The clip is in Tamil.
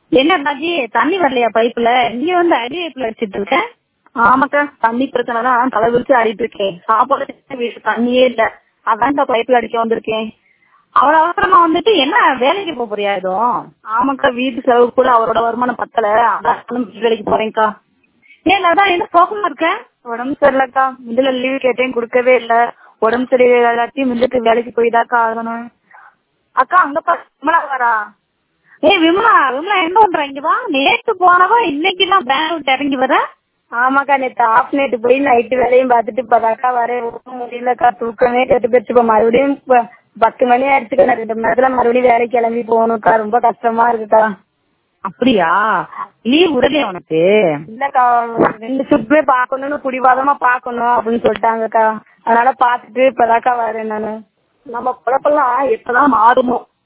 என்ன ராஜி தண்ணி வரலையா பைப்புல இங்க வந்து அடி பைப்புல அடிச்சிட்டு இருக்க ஆமாக்கா தண்ணி பிரச்சனை தான் தலை விரிச்சு ஆடிட்டு இருக்கேன் சாப்பாடு வீட்டு தண்ணியே இல்ல அதான்க்கா பைப்ல அடிக்க வந்திருக்கேன் அவ்வளவு அவசரமா வந்துட்டு என்ன வேலைக்கு போக போறியா எதுவும் ஆமாக்கா வீட்டு செலவு கூட அவரோட வருமானம் பத்தல அதான் நானும் வீட்டு வேலைக்கு போறேன்க்கா ஏன் அதான் என்ன சோகமா இருக்க உடம்பு சரியில்லக்கா முதல்ல லீவ் கேட்டேன் கொடுக்கவே இல்ல உடம்பு சரி எல்லாத்தையும் வந்துட்டு வேலைக்கு போய்தாக்கா ஆகணும் அக்கா அங்க பா விமலா வரா ஏய் விமலா விமலா என்ன பண்ற இங்க வா நேத்து போனவா இன்னைக்கு எல்லாம் பேங்க் விட்டு இறங்கி வர ஆமாக்கா நேத்து ஆஃப் நைட்டு போய் நைட்டு வேலையும் பார்த்துட்டு இப்பதாக்கா வரேன் ஒண்ணும் முடியலக்கா தூக்கமே கெட்டு போயிடுச்சு இப்ப மறுபடியும் இப்ப பத்து மணி ஆயிடுச்சுக்கா நான் ரெண்டு மணி நேரத்துல மறுபடியும் வேலைக்கு கிளம்பி போகணும்க்கா ரொம்ப கஷ்டமா இருக்குக்கா அப்படியா லீவ் விடலையா உனக்கு இல்லக்கா ரெண்டு ஷிப்டுமே பாக்கணும்னு புடிவாதமா பாக்கணும் அப்படின்னு சொல்லிட்டாங்கக்கா அதனால பாத்துட்டு இப்பதாக்கா வரேன் நானு நம்ம குழப்பெல்லாம் எப்பதான் மாறுமோ